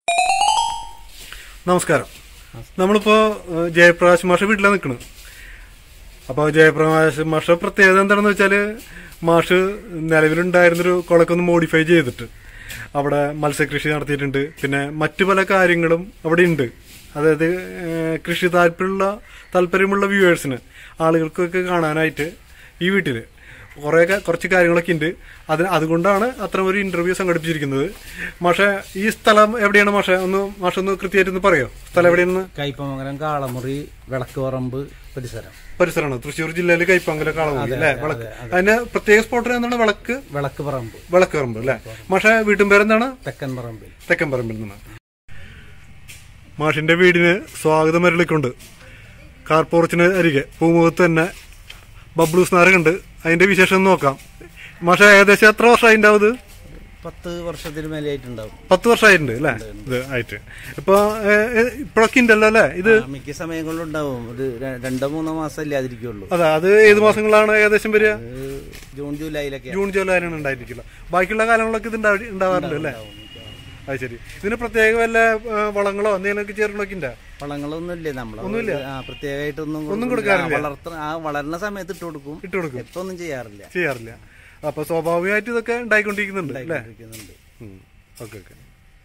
നമസ്കാരം നമ്മളിപ്പോ ഏഹ്, ജയപ്രകാശ് മാഷ വീട്ടിലാണ് നിൽക്കുന്നത് അപ്പോൾ ജയപ്രകാശ് മാഷ പ്രത്യേകത എന്താണെന്ന് വെച്ചാൽ മാഷ് നിലവിലുണ്ടായിരുന്നൊരു കുളക്കൊന്ന് മോഡിഫൈ ചെയ്തിട്ട് അവിടെ മത്സ്യകൃഷി നടത്തിയിട്ടുണ്ട് പിന്നെ മറ്റു പല കാര്യങ്ങളും അവിടെ ഉണ്ട് അതായത് ഏഹ്, കൃഷി താല്പര്യമുള്ള താല്പര്യമുള്ള വ്യൂവേഴ്സിന് ആളുകൾക്കൊക്കെ കാണാനായിട്ട് ഈ വീട്ടിൽ കുറേ കുറച്ച് കാര്യങ്ങളൊക്കെ ഉണ്ട് അത് അതുകൊണ്ടാണ് അത്തരം ഒരു ഇന്റർവ്യൂ സംഘടിപ്പിച്ചിരിക്കുന്നത് മാഷെ ഈ സ്ഥലം എവിടെയാണ് മാഷെ ഒന്ന് മാഷ ഒന്ന് കൃത്യമായിട്ട് ഒന്ന് പറയോ സ്ഥലം എവിടെയാണെന്ന് കയ്പമംഗലം കാളമുറി വിളക്ക് പറമ്പ് പരിസരം പരിസരമാണ് തൃശ്ശൂർ ജില്ലയിൽ കൈപ്പങ്കല കളവുണ്ട് അല്ലേ വിളക്ക് അതിന് പ്രത്യേക സ്പോട്ട് എന്താണ് വിളക്ക് വിളക്ക് പറമ്പ് വിളക്ക് പറമ്പ് അല്ലേ മാഷെ വീട്ടും പേരെന്താണ് തെക്കൻ പറമ്പിൽ തെക്കൻ പറമ്പിൽ നിന്ന് മാഷിന്റെ വീടിന് സ്വാഗതം അരളിക്കൊണ്ട് കാർ പോർച്ചിന് അരികെ പൂമുഖത്ത് തന്നെ ബബ്ലൂസ് നാരകുണ്ട് അതിന്റെ വിശേഷം ഒന്ന് നോക്കാം മാഷ ഏകദേശം എത്ര വർഷമായി ഉണ്ടാവും ഇത് പത്ത് വർഷത്തിന് മേലെയായിട്ടുണ്ടാവും പത്ത് വർഷമായിട്ടുണ്ട് അല്ലേ ഇത് ആയിട്ട് ഇപ്പൊ ഏഹ്, ഏഹ്, ഇപ്പോഴൊക്കെ ഉണ്ടല്ലോ അല്ലേ ഇത് ആ, മിക്ക സമയങ്ങളിലും ഉണ്ടാവും ഒരു ര- രണ്ടോ മൂന്നോ മാസം ഇല്ലാതിരിക്കുള്ളൂ അതെ അത് ഏത് മാസങ്ങളാണ് ഏകദേശം വരിക അത് ജൂൺ ജൂലൈയിലൊക്കെ ജൂൺ ജൂലൈയിലാണ് ഉണ്ടായിരിക്കില്ല ബാക്കിയുള്ള കാലങ്ങളൊക്കെ ഇത് ഉണ്ടാവി- ഉണ്ടാവാറുണ്ട് അല്ലേ അത് ശരി ഇതിന് പ്രത്യേക വല്ല ആ, വളങ്ങളോ എന്തെങ്കിലുമൊക്കെ ചേർന്നൊക്കെ ഉണ്ടോ വളങ്ങളൊന്നും ഇല്ലേ നമ്മള് ആ പ്രത്യേകമായിട്ടൊന്നും ഒന്നും കൊടുക്കില്ല. ആ, വളർത്ത ആ വളരുന്ന സമയത്ത് ഇട്ട് കൊടുക്കും ഇട്ട് കൊടുക്കും ഇപ്പൊ ഒന്നും ചെയ്യാറില്ല ചെയ്യാറില്ല അപ്പൊ സ്വാഭാവികമായിട്ട് ഇതൊക്കെ ഉണ്ടായിക്കൊണ്ടിരിക്കുന്നുണ്ട് അല്ലേ ഇരിക്കുന്നുണ്ട്. ഓക്കെ ഓക്കെ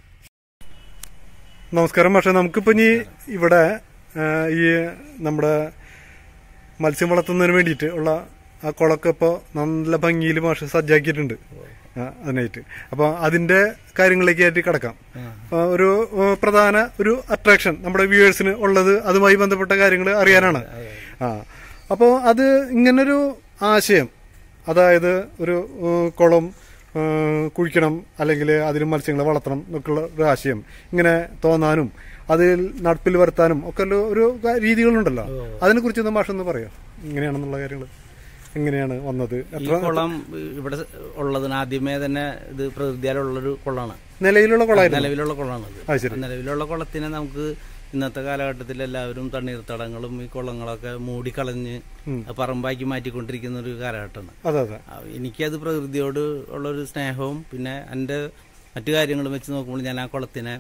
നമസ്കാരം പക്ഷെ നമുക്കിപ്പോ ഇനി ഇവിടെ ആ, ഈ നമ്മുടെ മത്സ്യം വളർത്തുന്നതിന് വേണ്ടിയിട്ട് ഉള്ള ആ കുളമൊക്കെ ഇപ്പോൾ നല്ല ഭംഗിയിൽ മാഷ് സജ്ജാക്കിയിട്ടുണ്ട് ആ, അതിനായിട്ട് അപ്പൊ അതിന്റെ കാര്യങ്ങളിലേക്ക് ആയിട്ട് കിടക്കാം ആ, ഒരു ആ, പ്രധാന ഒരു അട്രാക്ഷൻ നമ്മുടെ വ്യൂവേഴ്സിന് ഉള്ളത് അതുമായി ബന്ധപ്പെട്ട കാര്യങ്ങൾ അറിയാനാണ് ആ അപ്പോൾ അത് ഇങ്ങനൊരു ആശയം അതായത് ഒരു ആ, കുളം ആ, കുഴിക്കണം അല്ലെങ്കിൽ അതിൽ മത്സ്യങ്ങളെ വളർത്തണം എന്നൊക്കെയുള്ള ഒരു ആശയം ഇങ്ങനെ തോന്നാനും അതിൽ നടപ്പിൽ വരുത്താനും ഒക്കെ ഉള്ള ഒരു ക- രീതികളുണ്ടല്ലോ അതിനെ കുറിച്ചൊന്ന് മാഷൊന്ന് പറയോ ഇങ്ങനെയാണെന്നുള്ള കാര്യങ്ങൾ എങ്ങനെയാണ് വന്നത് ഈ എത്ര കുളം ഇവിടെ ഉള്ളതിന് ആദ്യമേ തന്നെ ഇത് പ്രകൃതിയാലുള്ളൊരു കുളമാണ് നിലയിലുള്ള കുളമായിരുന്നു നിലവിലുള്ള കുളമാണത് അത് ശരി. നിലവിലുള്ള കുളത്തിനെ നമുക്ക് ഇന്നത്തെ കാലഘട്ടത്തിൽ എല്ലാവരും തണ്ണീർത്തടങ്ങളും ഈ കുളങ്ങളൊക്കെ മൂടിക്കളഞ്ഞ് പറമ്പാക്കി മാറ്റിക്കൊണ്ടിരിക്കുന്ന ഒരു കാലഘട്ടമാണ് അതെ അതെ ആ, എനിക്കത് പ്രകൃതിയോട് ഉള്ളൊരു സ്നേഹവും പിന്നെ എൻ്റെ മറ്റു കാര്യങ്ങളും വെച്ച് നോക്കുമ്പോൾ ഞാൻ ആ കുളത്തിനെ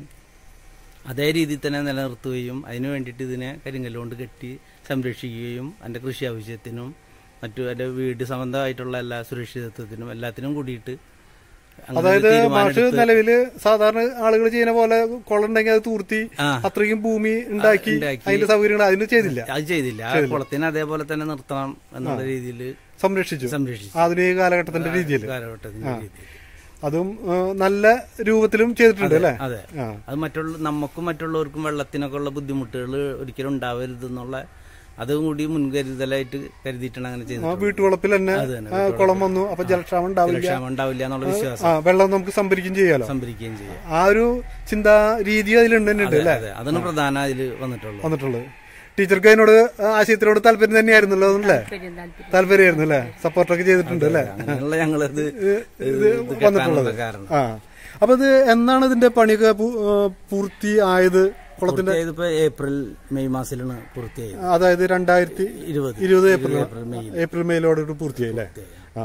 അതേ രീതിയിൽ തന്നെ നിലനിർത്തുകയും അതിനു വേണ്ടിയിട്ട് ഇതിനെ കരിങ്കല്ലുകൊണ്ട് കെട്ടി സംരക്ഷിക്കുകയും എൻ്റെ കൃഷി ആവശ്യത്തിനും മറ്റു എൻ്റെ വീട് സംബന്ധമായിട്ടുള്ള എല്ലാ സുരക്ഷിതത്വത്തിനും എല്ലാത്തിനും കൂടിയിട്ട് അങ്ങനെ ഒരു അതായത് മാഷ് തീരുമാനമെടുത്ത് നിലവില് സാധാരണ ആളുകൾ ചെയ്യുന്ന പോലെ കുളം ഉണ്ടെങ്കിൽ അത് തൂർത്തി ആ. അത്രയും ഭൂമി ഉണ്ടാക്കി ഉണ്ടാക്കി. അതിന്റെ സൗകര്യങ്ങൾ അതിന് ചെയ്തില്ല അത് ചെയ്തില്ല ആ കുളത്തിനെ അതേപോലെ തന്നെ നിർത്തണം എന്നുള്ള രീതിയിൽ സംരക്ഷിച്ചു സംരക്ഷിച്ചു ആധുനിക കാലഘട്ടത്തിന്റെ രീതിയിൽ കാലഘട്ടത്തിന്റെ രീതിയിൽ അതും ആ, നല്ല രൂപത്തിലും ചെയ്തിട്ടുണ്ട് അല്ലേ അതെ ആ അത് മറ്റുള്ള നമുക്കും മറ്റുള്ളവർക്കും വെള്ളത്തിനൊക്കെ ഉള്ള ബുദ്ധിമുട്ടുകൾ ഒരിക്കലും ഉണ്ടാവരുതെന്നുള്ള അതും കൂടി മുൻകരുതലായിട്ട് കരുതിയിട്ടാണ് അങ്ങനെ ആ ചെയ്തത് വീട്ടുവളപ്പിൽ തന്നെ അത് തന്നെ, ആ, കുളം വന്നു അപ്പൊ ജലക്ഷാമം ഉണ്ടാവില്ല ക്ഷാമം ഉണ്ടാവില്ല എന്നുള്ള വിശ്വാസം ആ വെള്ളം നമുക്ക് സംഭരിക്കുകയും ചെയ്യാലോ സംഭരിക്കുകയും ചെയ്യും ആ ഒരു ചിന്താ രീതി അതിലുണ്ട് തന്നെ ഉണ്ട് അല്ലേ അതെ അതാണ് പ്രധാന അതിൽ വന്നിട്ടുള്ളത് വന്നിട്ടുള്ളത് ടീച്ചർക്ക് അതിനോട് ആശയത്തിനോട് താല്പര്യം തന്നെയായിരുന്നല്ലോ അല്ലേ താല്പര്യമായിരുന്നു അല്ലേ സപ്പോർട്ടൊക്കെ ചെയ്തിട്ടുണ്ട് അല്ലേ അങ്ങനെയുള്ള ഞങ്ങളത് ഇത് ഇത് കെട്ടാനുള്ള കാരണം ആ അപ്പൊ ഇത് എന്നാണ് ഇതിന്റെ പണിയൊക്കെ പൂ- ആ, പൂർത്തിയായത് കുളത്തിന്റെ ഇതിപ്പോ ഏപ്രിൽ മെയ് മാസത്തിലാണ് പൂർത്തിയായത് അതായത് രണ്ടായിരത്തി ഇരുപത് ഇരുപത് ഏപ്രിൽ ഏപ്രിൽ മെയ് ഏപ്രിൽ മെയിലോട് പൂർത്തിയായി അല്ലേ ആ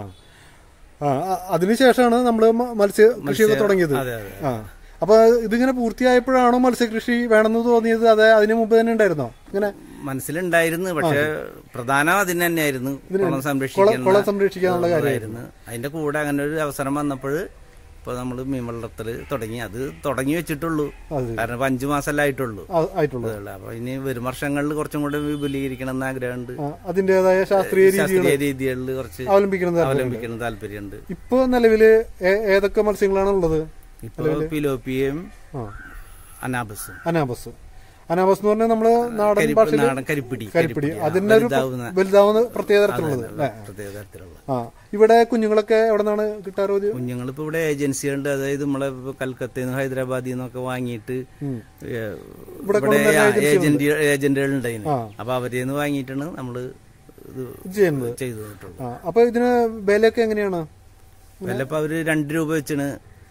ആ ആ, അതിനുശേഷമാണ് നമ്മള് മ- മത്സ്യ കൃഷിയൊക്കെ തുടങ്ങിയത് അതെ അതെ ആ അപ്പൊ ഇതിങ്ങനെ പൂർത്തിയായപ്പോഴാണോ മത്സ്യകൃഷി വേണമെന്ന് തോന്നിയത് അതെ അതിന് മുമ്പ് തന്നെ ഉണ്ടായിരുന്നോ ഇങ്ങനെ മനസ്സിലുണ്ടായിരുന്നു പക്ഷെ പ്രധാനം അതിന് തന്നെയായിരുന്നു കുളം കുളം സംരക്ഷിക്കുന്ന കുളം സംരക്ഷിക്കാനുള്ള കാര്യം ആയിരുന്നു അതിന്റെ കൂടെ അങ്ങനെ ഒരു അവസരം വന്നപ്പോൾ ഇപ്പൊ നമ്മൾ മീൻ വളർത്തൽ തുടങ്ങി അത് തുടങ്ങി വെച്ചിട്ടുള്ളൂ അത് കാരണം ഇപ്പൊ അഞ്ചു മാസമല്ലേ ആയിട്ടുള്ളൂ ആ- ആയിട്ടുള്ളത് അതുള്ള അപ്പൊ ഇനി വരും വർഷങ്ങളിൽ കുറച്ചും കൂടെ വിപുലീകരിക്കണം എന്ന് ആഗ്രഹമുണ്ട് ആ, അതിന്റേതായ ശാസ്ത്രീയ രീതികൾ ശാസ്ത്രീയ രീതികളിൽ കുറച്ച് അവലംബിക്കുന്നത് അവലംബിക്കണം താല്പര്യമുണ്ട് ഇപ്പൊ നിലവില് ഏ- ഏതൊക്കെ മത്സ്യങ്ങളാണ് ഉള്ളത് ഇപ്പൊ പിലോപ്പിയും ആ അനാബസും അനാബസ് അനാബസ് എന്ന് പറഞ്ഞാൽ നമ്മള് നാടൻ കരിപ്പ് ഭാഷയിൽ നാടൻ കരിപ്പിടി കരിപ്പിടി ആ, അതിന്റെ ഒരു വലുതാവുന്ന വലുതാവുന്ന പ്രത്യേക തരത്തിലുള്ളത് അല്ലേ പ്രത്യേക തരത്തിലുള്ള ആ ഇവിടെ കുഞ്ഞുങ്ങളൊക്കെ എവിടെ നിന്നാണ് കിട്ടാറ് ഒരു കുഞ്ഞുങ്ങൾ ഇപ്പൊ ഇവിടെ ഏജൻസികളുണ്ട് അതായത് നമ്മളെ ഇപ്പൊ കൽക്കത്തയിൽ നിന്ന് ഹൈദരാബാദിൽ നിന്നൊക്കെ വാങ്ങിയിട്ട് ഏ, ഇവിടെ ഏജന്റ് ഏജന്റുകൾ ഉണ്ടായിരുന്നു ആ. അപ്പൊ അവരിൽ നിന്ന് വാങ്ങിയിട്ടാണ് നമ്മള് ഇത് ഇത് ചെയ്യുന്നത് ചെയ്തു തന്നിട്ടുള്ളത് ആ അപ്പൊ ഇതിന് വിലയൊക്കെ എങ്ങനെയാണ് വിലപ്പോ അവര് രണ്ട് രൂപ വെച്ചാണ്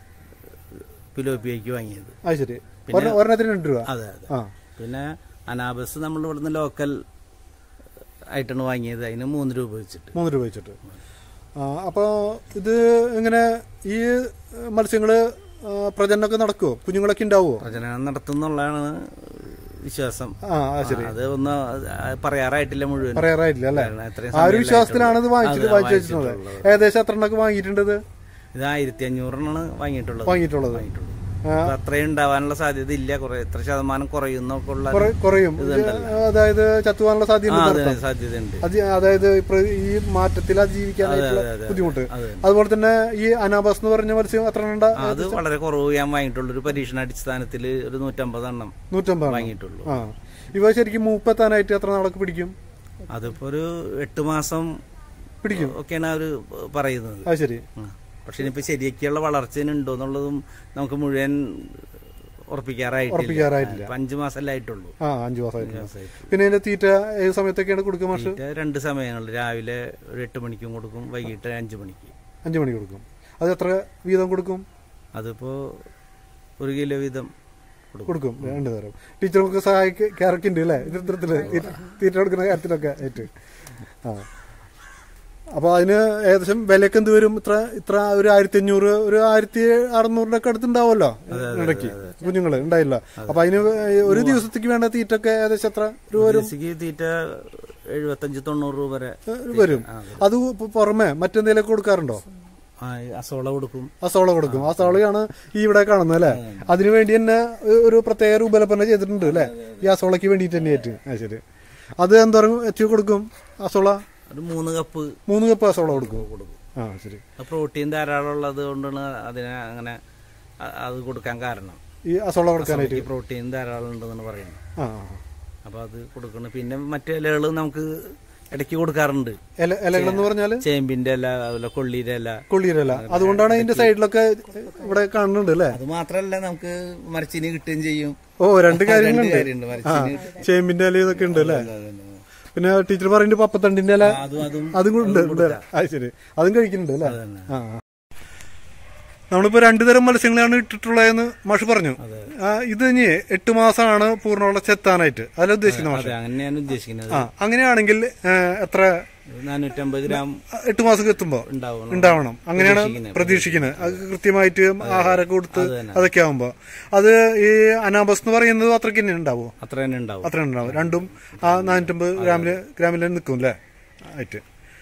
പിലോപ്പിയക്ക് വാങ്ങിയത് അത് ശരി ഒരെണ്ണ- ഒരെണ്ണത്തിന് രണ്ട് രൂപ അതെ അതെ ആ പിന്നെ അനാബസ് നമ്മൾ ഇവിടുന്ന് ലോക്കൽ ആയിട്ടാണ് വാങ്ങിയത് അതിന് മൂന്ന് രൂപ വെച്ചിട്ട് മൂന്ന് രൂപ വെച്ചിട്ട് ആ അപ്പോൾ ഇത് ഇങ്ങനെ ഈ മത്സ്യങ്ങള് ആ, പ്രജനനമൊക്കെ നടക്കുവോ കുഞ്ഞുങ്ങളൊക്കെ ഉണ്ടാവുമോ പ്രജനനം നടത്തുന്നുള്ളതാണ് വിശ്വാസം ആ ആ, ശരി അത് ഒന്ന് പറയാറായിട്ടില്ല മുഴുവൻ പറയാറായിട്ടില്ല അല്ലേ കാരണം ഇത്രയും ആ ഒരു സമയമല്ലേ വിശ്വാസത്തിലാണ് ഇത് വാങ്ങിച്ചത് അതെ, വാങ്ങിച്ചു വെച്ചിട്ടുള്ളത് ഏകദേശം എത്ര എണ്ണൊക്കെ വാങ്ങിയിട്ടുണ്ട് ഇത് ആയിരത്തി അഞ്ഞൂറെണ്ണാണ് വാങ്ങിയിട്ടുള്ളത് വാങ്ങിയിട്ടുള്ളത് വാങ്ങിയിട്ടുള്ളത് ആ. അപ്പൊ അത്രയും ഉണ്ടാവാനുള്ള സാധ്യത ഇല്ല കുറെ എത്ര ശതമാനം കുറയുന്നൊക്കെ ഉള്ള കുറെ- കുറയും ഇത് അതായത് ചത്തുവാനുള്ള സാധ്യത ആ, ഉണ്ട് അതെ, സാധ്യതയുണ്ട് അത് അതായത് ഇപ്പൊ ഈ മാറ്റത്തിൽ അതിജീവിക്കാനായിട്ടുള്ള അതെ, അതെ. ബുദ്ധിമുട്ട് അത് അതുപോലെ തന്നെ ഈ അനാബാസ് എന്ന് പറഞ്ഞ മത്സ്യം എത്ര എണ്ണ ആ, അത് വളരെ കുറവ് ഞാൻ വാങ്ങിയിട്ടുള്ളൂ ഒരു പരീക്ഷണ അടിസ്ഥാനത്തിൽ ഒരു നൂറ്റമ്പത് എണ്ണം നൂറ്റമ്പത് വാങ്ങിയിട്ടുള്ളൂ ആ ഇവ ശരിക്കും മൂപ്പെത്താനായിട്ട് എത്ര നാളൊക്കെ പിടിക്കും അതിപ്പോ ഒരു എട്ട് മാസം പിടിക്കും ഒക്കെയാണ് അവര് പറയുന്നത് അത് ശരി ആ. പക്ഷെ ഇനിയിപ്പോ ശരിയൊക്കെയുള്ള വളർച്ച ഉണ്ടോ എന്നുള്ളതും നമുക്ക് മുഴുവൻ ഉറപ്പിക്കാറായിട്ടില്ല ഉറപ്പിക്കാറായിട്ടില്ല. ഇപ്പൊ അഞ്ചു മാസമല്ലേ ആയിട്ടുള്ളൂ ആ അഞ്ചു മാസമായിട്ട് മാസമായിട്ടുള്ളൂ. പിന്നെ അതിന്റെ തീറ്റ ഏത് സമയത്തൊക്കെയാണ് കൊടുക്കുക മാഷ് തീറ്റ രണ്ട് സമയങ്ങളിൽ രാവിലെ ഒരു എട്ട് മണിക്കും കൊടുക്കും വൈകിട്ട് അഞ്ചു മണിക്ക് അഞ്ചു മണിക്ക് കൊടുക്കും അത് എത്ര വീതം കൊടുക്കും അതിപ്പോ ഒരു കിലോ വീതം കൊടുക്കും കൊടുക്കും രണ്ടു നേരം ടീച്ചർക്ക് സഹായിക്കാറൊക്കെ ഉണ്ട് അല്ലേ ഇത്തരത്തില് തീറ്റ- തീറ്റ കൊടുക്കുന്ന കാര്യത്തിലൊക്കെ ആയിട്ട് ആ അപ്പൊ അതിന് ഏകദേശം വിലയൊക്കെ എന്ത് വരും ഇത്ര ഇത്ര ഒരു ആയിരത്തി അഞ്ഞൂറ് ഒരു ആയിരത്തി അറുന്നൂറിന്റെ ഒക്കെ അടുത്തുണ്ടാവുമല്ലോ ഇടയ്ക്ക് കുഞ്ഞുങ്ങള് ഉണ്ടായില്ല അപ്പൊ അതിന് ഒരു ദിവസത്തേക്ക് വേണ്ട തീറ്റ ഒക്കെ ഏകദേശം എത്ര രൂപ വരും ദിവസക്ക് തീറ്റ എഴുപത്തഞ്ച് തൊണ്ണൂറ് രൂപ വരെ വരും അത് ഇപ്പൊ പുറമെ മറ്റെന്തെങ്കിലും കൊടുക്കാറുണ്ടോ ആ, അസോള കൊടുക്കും ആ സോള കൊടുക്കും ആ സോളയാണ് ഈ ഇവിടെ കാണുന്നത് അല്ലേ അതിനു വേണ്ടി തന്നെ ഒരു പ്രത്യേക രൂപകൽപ്പന ചെയ്തിട്ടുണ്ട് അല്ലേ ഈ ആ സോളയ്ക്ക് വേണ്ടിയിട്ട് തന്നെയായിട്ട് ആ ശരി അത് എന്തോരം എത്തി കൊടുക്കും ആ സോള ഒരു മൂന്ന് കപ്പ് മൂന്ന് കപ്പ് ആ സോള കൊടുക്കും കൊടുക്കും ആ ശരി പ്രോട്ടീൻ ധാരാളം ഉള്ളത് കൊണ്ടാണ് അതിനെ അങ്ങനെ അ- അത് കൊടുക്കാൻ കാരണം ഈ ആ സോള കൊടുക്കാനായിട്ട് ഈ പ്രോട്ടീൻ ധാരാളം ഉണ്ടെന്നാണ് പറയുന്നത് ആ അപ്പൊ അത് കൊടുക്കണം പിന്നെ മറ്റു ഇലകൾ നമുക്ക് ഇടയ്ക്ക് കൊടുക്കാറുണ്ട് ഇല ഇലകളെന്ന് പറഞ്ഞാല് ചേമ്പിന്റെ ഇല അതുപോലെ കൊള്ളിയുടെ ഇല കൊള്ളിയിലല്ല അതുകൊണ്ടാണ് അതിന്റെ സൈഡിലൊക്കെ ഇവിടെ കാണുന്നുണ്ട് അല്ലേ അത് മാത്രല്ല നമുക്ക് മരച്ചിനി കിട്ടുകയും ചെയ്യും ഓ രണ്ട് കാര്യങ്ങളുണ്ട് കാര്യമുണ്ട് ആ മരച്ചിനി ചേമ്പിന്റെ ഇല ഇതൊക്കെ ഉണ്ട് അല്ലേ പിന്നെ ടീച്ചർ പറയുന്നുണ്ട് പപ്പത്തണ്ടിന്റെ ഇല അതും അതും അതും കൂടെ ഉണ്ട് ഉണ്ട്. അത് ശരി അതും കഴിക്കുന്നുണ്ട് അല്ലേ തന്നെ. ആ ആ. നമ്മളിപ്പോ രണ്ടു തരം മത്സ്യങ്ങളാണ് ഇട്ടിട്ടുള്ളതെന്ന് മാഷ് പറഞ്ഞു ആ, ഇത് ഇനി എട്ട് മാസമാണ് പൂർണ്ണമുള്ള ചെത്താനായിട്ട് അതല്ല ഉദ്ദേശിക്കുന്നത് മാഷ് അതെ അങ്ങനെയാണ് ഉദ്ദേശിക്കുന്നത് ആ അങ്ങനെയാണെങ്കിൽ ഏ, എത്ര നാനൂറ്റമ്പത് ഗ്രാം എട്ട് മാസം എത്തുമ്പോ ഉണ്ടാവണം ഉണ്ടാവണം അങ്ങനെയാണ് പ്രതീക്ഷിക്കുന്നത്. പ്രതീക്ഷിക്കുന്നത് അത് കൃത്യമായിട്ട് ആഹാരമൊക്കെ കൊടുത്ത് അത് തന്നെ. അതൊക്കെ ആവുമ്പോ അത് ഈ അനാബസ് എന്ന് പറയുന്നത് അത്രയ്ക്ക് തന്നെ ഉണ്ടാവോ അത്ര തന്നെ ഉണ്ടാവും അത്ര ഉണ്ടാവും രണ്ടും ആ നാനൂറ്റമ്പത് ഗ്രാമില് ഗ്രാമിൽ നിൽക്കും അല്ലേ ആയിട്ട്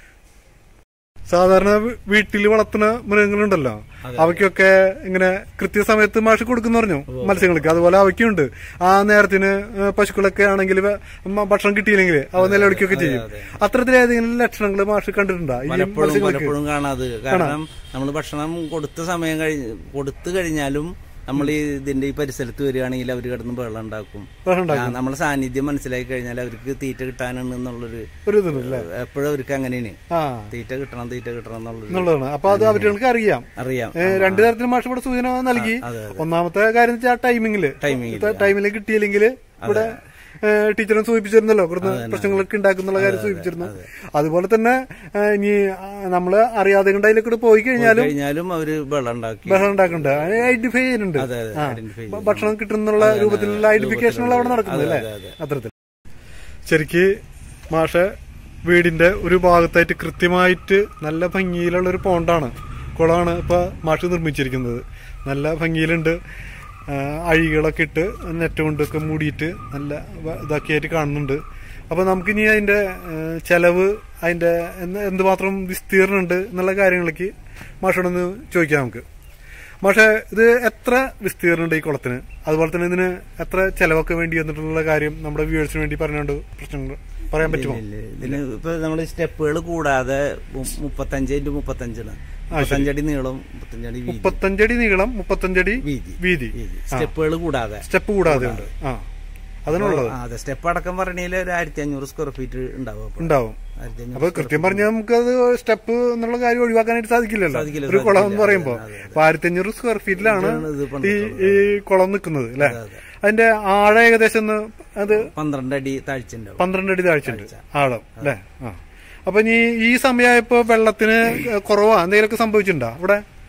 സാധാരണ വീട്ടിൽ വളർത്തുന്ന മൃഗങ്ങളുണ്ടല്ലോ അവയ്ക്കൊക്കെ ഇങ്ങനെ കൃത്യസമയത്ത് മാഷ് കൊടുക്കുന്ന പറഞ്ഞു മത്സ്യങ്ങൾക്ക് അതുപോലെ അവയ്ക്കുണ്ട് ആ നേരത്തിന് ഏ, പശുക്കളൊക്കെ ആണെങ്കിൽ ഭക്ഷണം കിട്ടിയില്ലെങ്കിൽ അവ നിലവിളിക്കുകയൊക്കെ ചെയ്യും അത്തരത്തിലേതെങ്കിലും ലക്ഷണങ്ങൾ മാഷ് കണ്ടിട്ടുണ്ടോ ഈ പലപ്പോഴും മത്സ്യങ്ങൾക്ക് പലപ്പോഴും കാണാത് കാരണം നമ്മൾ ഭക്ഷണം കൊടുത്ത സമയം കഴിഞ്ഞ് കൊടുത്തു കഴിഞ്ഞാലും നമ്മൾ ഈ ഇതിന്റെ ഈ പരിസരത്ത് വരികയാണെങ്കിൽ അവർ കിടന്ന് വെള്ളം ഉണ്ടാക്കും ഭക്ഷണം ഉണ്ടാക്കും. ആ, നമ്മളെ സാന്നിധ്യം മനസ്സിലാക്കി കഴിഞ്ഞാൽ അവർക്ക് തീറ്റ കിട്ടാനാണ് എന്നുള്ളൊരു ഒരു ഇതുണ്ട് അല്ലേ എപ്പോഴും അവർക്ക് അങ്ങനെയാണ് ആ തീറ്റ കിട്ടണം തീറ്റ കിട്ടണം എന്നുള്ളൊരു എന്നുള്ളതാണ് അപ്പൊ അത് അവർക്ക് അറിയാം അറിയാം ഏ, രണ്ടു തരത്തിൽ മാഷ് ഇവിടെ സൂചന നൽകി അതെ, ഒന്നാമത്തെ കാര്യം വെച്ചാൽ ടൈമിങ്ങില് ടൈമിങ്ങില്, ടൈമിൽ കിട്ടിയില്ലെങ്കിൽ ഇവിടെ ഏ, ടീച്ചറും സൂചിപ്പിച്ചിരുന്നല്ലോ ഇവിടുന്ന് പ്രശ്നങ്ങളൊക്കെ ഉണ്ടാക്കുന്നുള്ള കാര്യം സൂചിപ്പിച്ചിരുന്നു അതുപോലെ തന്നെ ഏ, ഇനി ആ, നമ്മള് അറിയാതെ കൊണ്ട് അതിലേക്ക് പോയി കഴിഞ്ഞാലും കഴിഞ്ഞാലും അവര് വെള്ളം ഉണ്ടാക്കി ബഹളം ഉണ്ടാക്കുന്നുണ്ട് ഐഡന്റിഫൈ ചെയ്യുന്നുണ്ട് അതെ അതെ ആ. ഐഡന്റിഫൈ ഭ- ഭക്ഷണം കിട്ടുന്നുള്ള രൂപത്തിലുള്ള ഐഡന്റിഫിക്കേഷനുള്ള അവിടെ നടക്കുന്നത് അല്ലേ അതെ, അതെ. അത്തരത്തിൽ ശരിക്ക് മാഷ വീടിന്റെ ഒരു ഭാഗത്തായിട്ട് കൃത്യമായിട്ട് നല്ല ഭംഗിയിലുള്ള ഒരു പോണ്ടാണ് കുളമാണ് ഇപ്പൊ മാഷ് നിർമ്മിച്ചിരിക്കുന്നത് നല്ല ഭംഗിയിലുണ്ട് ആ, അഴികളൊക്കെ ഇട്ട് നെറ്റ് കൊണ്ടൊക്കെ മൂടിയിട്ട് നല്ല വ- ഇതൊക്കെ ആയിട്ട് കാണുന്നുണ്ട് അപ്പൊ നമുക്കിനി അതിന്റെ ആ, ചെലവ് അതിന്റെ എന്ത് എന്തുമാത്രം വിസ്തീർണ്ണുണ്ട് എന്നുള്ള കാര്യങ്ങളൊക്കെ മാഷോടൊന്ന് ചോദിക്കാം നമുക്ക് പക്ഷേ ഇത് എത്ര വിസ്തീർണ്ണുണ്ട് ഈ കുളത്തിന് അതുപോലെ തന്നെ ഇതിന് എത്ര ചെലവൊക്കെ വേണ്ടി വന്നിട്ടുള്ള കാര്യം നമ്മുടെ വ്യൂവേഴ്സിന് വേണ്ടി പറഞ്ഞുകൊണ്ട് പ്രശ്നങ്ങൾ പറയാൻ പറ്റുമോ ഇല്ല, ഇല്ല. ഇതിന് ഇപ്പൊ നമ്മള് സ്റ്റെപ്പുകൾ കൂടാതെ മു- മുപ്പത്തഞ്ച് ഇൻറ്റു മുപ്പത്തഞ്ചാണ് മുപ്പത്തഞ്ചടി നീളം മുപ്പത്തഞ്ചടി വീതി മുപ്പത്തഞ്ചടി നീളം മുപ്പത്തഞ്ചടി വീതി വീതി സ്റ്റെപ്പുകൾ കൂടാതെ സ്റ്റെപ്പ് കൂടാതെ ഉണ്ട് ആ അതിനുള്ളത് ആ, അതെ സ്റ്റെപ്പ് അടക്കം പറഞ്ഞതിൽ ഒരു ആയിരത്തി അഞ്ഞൂറ് സ്ക്വയർ ഫീറ്റ് ഉണ്ടാവും അപ്പോൾ. ഉണ്ടാവും ആയിരത്തി അഞ്ഞൂറ് അപ്പൊ കൃത്യം പറഞ്ഞാൽ നമുക്ക് അത് സ്റ്റെപ്പ് എന്നുള്ള കാര്യം ഒഴിവാക്കാനായിട്ട് സാധിക്കില്ലല്ലോ സാധിക്കില്ല, ഒരു കുളം എന്ന് സാധിക്കില്ല. പറയുമ്പോ അതെ, അതെ. അപ്പൊ ആയിരത്തി അഞ്ഞൂറ് സ്ക്വയർ ഫീറ്റിലാണ് ഇത് ഈ ഈ കുളം നിൽക്കുന്നത് അല്ലെ അതിന്റെ ആഴം ഏകദേശം ഒന്ന് അത് പന്ത്രണ്ട് അടി താഴ്ച ഉണ്ടാവും പന്ത്രണ്ട് അടി താഴ്ചയുണ്ട് ആഴം അല്ലേ ആ അപ്പൊ ഇനി ഈ സമയമായപ്പോ വെള്ളത്തിന് കുറവാ എന്തെങ്കിലുമൊക്കെ സംഭവിച്ചിട്ടുണ്ടോ ഇവിടെ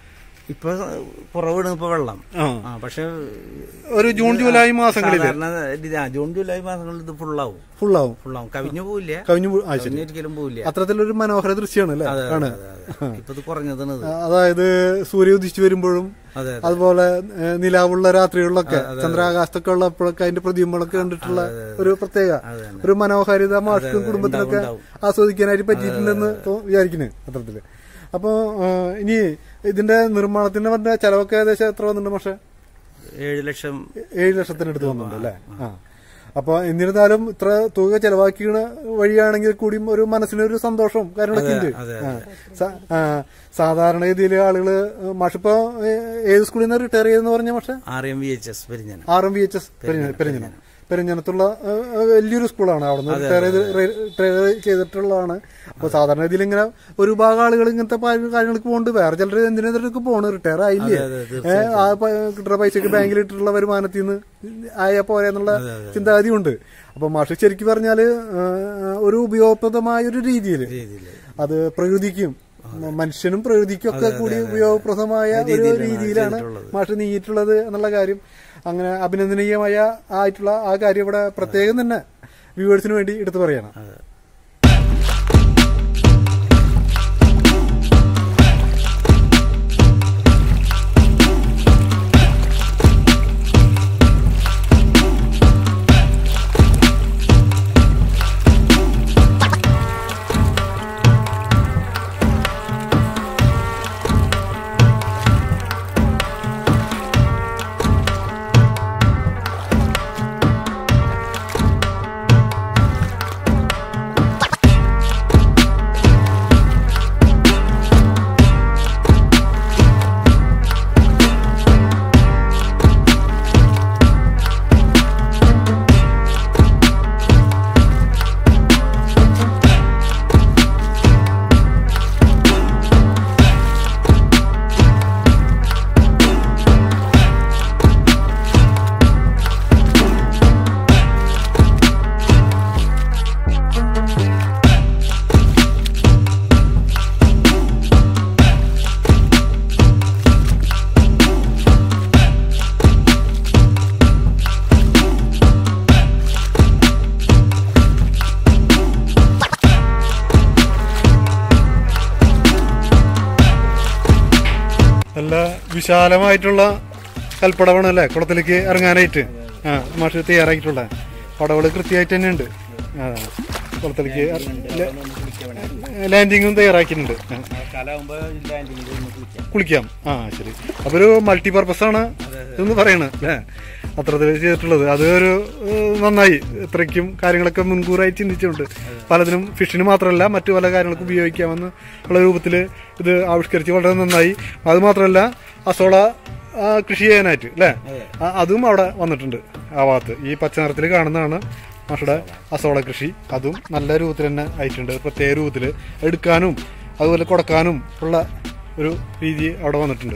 ഇപ്പൊ കുറവാണ് ഇപ്പൊ വെള്ളം ആ ആ പക്ഷെ ഒരു ജൂൺ ജൂലൈ മാസങ്ങളിൽ സാധാരണ ഇത് ആ ജൂൺ ജൂലൈ മാസങ്ങളിൽ ഇത് ഫുള്ളാവും ഫുള്ളാവും ഫുള്ളാവും കവിഞ്ഞു പോവില്ല കവിഞ്ഞു പോ- ആ ശരി കവിഞ്ഞൊരിക്കലും പോവില്ല അത്തരത്തിലൊരു മനോഹര ദൃശ്യമാണ് അല്ലേ അതെ, ആണ് അതെ, അതെ. ഇപ്പൊ ഇത് കുറഞ്ഞതാണ് ഇത് അതായത് സൂര്യ ഉദിച്ചു വരുമ്പോഴും അതെ അതുപോലെ ഏഹ്, നിലാവുള്ള രാത്രികളിലൊക്കെ ചന്ദ്രാകാശത്തൊക്കെ ഉള്ളപ്പോഴൊക്കെ അതിന്റെ പ്രതിബിംബങ്ങളൊക്കെ കണ്ടിട്ടുള്ള ഒരു പ്രത്യേക അതെ ഒരു മനോഹാരിത മാഷ്ക്കും കുടുംബത്തിനൊക്കെ ഉണ്ടാവും. ആസ്വദിക്കാനായിട്ട് പറ്റിയിട്ടുണ്ടെന്ന് തോ- വിചാരിക്കുന്നു അത്തരത്തില് അപ്പോ ഏഹ്, ഇനി ഇതിന്റെ നിർമ്മാണത്തിന് പറഞ്ഞ ചെലവൊക്കെ ഏകദേശം എത്ര വന്നിട്ടുണ്ട് പക്ഷെ ഏഴ് ലക്ഷം ഏഴ് ലക്ഷത്തിനടുത്ത് വന്നിട്ടുണ്ട് അല്ലേ ആ അപ്പൊ എന്നിരുന്നാലും ഇത്ര തുക ചെലവാക്കിയ വഴിയാണെങ്കിൽ കൂടിയും ഒരു മനസ്സിനൊരു സന്തോഷവും കാര്യങ്ങളൊക്കെ ഉണ്ട് അതെ, ആ. സ- ആ, സാധാരണഗതിയിൽ ആളുകള് മാഷിപ്പോ ഏ- ഏത് സ്കൂളിൽ നിന്ന് റിട്ടയർ ചെയ്തെന്ന് പറഞ്ഞ പക്ഷെ R M V H S പെരിഞ്ഞാണ് R M V H S Perinjanam പെരിഞ്ഞനത്തുള്ള ഏ, ഏ, വലിയൊരു സ്കൂളാണ് അവിടെ നിന്ന് റിട്ടയർ ചെയ്ത് റിട്ടയർ ചെയ്തിട്ടുള്ളതാണ് അപ്പൊ സാധാരണ ഇതിൽ ഇങ്ങനെ ഒരു ഭാഗം ആളുകൾ ഇങ്ങനത്തെ പ- കാര്യങ്ങൾക്ക് പോകുന്നുണ്ട് വേറെ ചിലർ എന്തിനൊക്കെ പോണ് റിട്ടയർ ആയില്ലേ അതെ, ഏ, ആ പ- കിട്ടുന്ന പൈസക്ക് ബാങ്കിൽ ഇട്ടിട്ടുള്ള വരുമാനത്തിൽ നിന്ന് ആയ പോരെ എന്നുള്ള ചിന്താഗതി ഉണ്ട് അപ്പൊ മാഷ് ശരിക്കും പറഞ്ഞാല് ഏ, ഒരു ഉപയോഗപ്രദമായ ഒരു രീതിയിൽ രീതിയിൽ അത് പ്രകൃതിക്കും മനുഷ്യനും പ്രകൃതിക്കും ഒക്കെ കൂടി ഉപയോഗപ്രദമായ ഒരു രീതിയിലാണ് മാഷ് നീങ്ങിയിട്ടുള്ളത് എന്നുള്ള കാര്യം അങ്ങനെ അഭിനന്ദനീയമായ ആയിട്ടുള്ള ആ കാര്യം ഇവിടെ പ്രത്യേകം തന്നെ വ്യൂവേഴ്സിന് വേണ്ടി എടുത്തു പറയണം അതെ. നല്ല വിശാലമായിട്ടുള്ള കൽപ്പടവാണ് അല്ലേ കുളത്തിലേക്ക് ഇറങ്ങാനായിട്ട് ആ മാഷ് തയ്യാറാക്കിയിട്ടുള്ള പടവുകൾ കൃത്യമായിട്ട് തന്നെ ഉണ്ട് ആ കുളത്തിലേക്ക് ലാൻഡിങ്ങും തയ്യാറാക്കിയിട്ടുണ്ട് ആ. കാലാവുമ്പോ ലാൻഡിങ്ങിൽ ഒന്ന് കുളിക്കാം കുളിക്കാം ആ ശരി അപ്പൊ ഒരു മൾട്ടി പർപ്പസ് ആണ് എന്ന് പറയണത് അല്ലേ അത്രത്തിൽ ചെയ്തിട്ടുള്ളത് അത് ഒരു ഏഹ്, നന്നായി ഇത്രയ്ക്കും കാര്യങ്ങളൊക്കെ മുൻകൂറായി ചിന്തിച്ചിട്ടുണ്ട് പലതിനും ഫിഷിന് മാത്രമല്ല മറ്റു പല കാര്യങ്ങൾക്കും ഉപയോഗിക്കാമെന്ന് ഉള്ള രൂപത്തിൽ ഇത് ആവിഷ്കരിച്ച് വളരെ നന്നായി അത് മാത്രമല്ല അസോള ആ, കൃഷി ചെയ്യാനായിട്ട് അല്ലേ ആ, അതും അവിടെ വന്നിട്ടുണ്ട് ആ ഭാഗത്ത് ഈ പച്ച നിറത്തിൽ കാണുന്നതാണ് മാഷയുടെ അസോള കൃഷി അതും നല്ല രൂപത്തിൽ തന്നെ ആയിട്ടുണ്ട് പ്രത്യേക രൂപത്തിൽ എടുക്കാനും അതുപോലെ കൊടുക്കാനും ഉള്ള ഒരു രീതി അവിടെ വന്നിട്ടുണ്ട്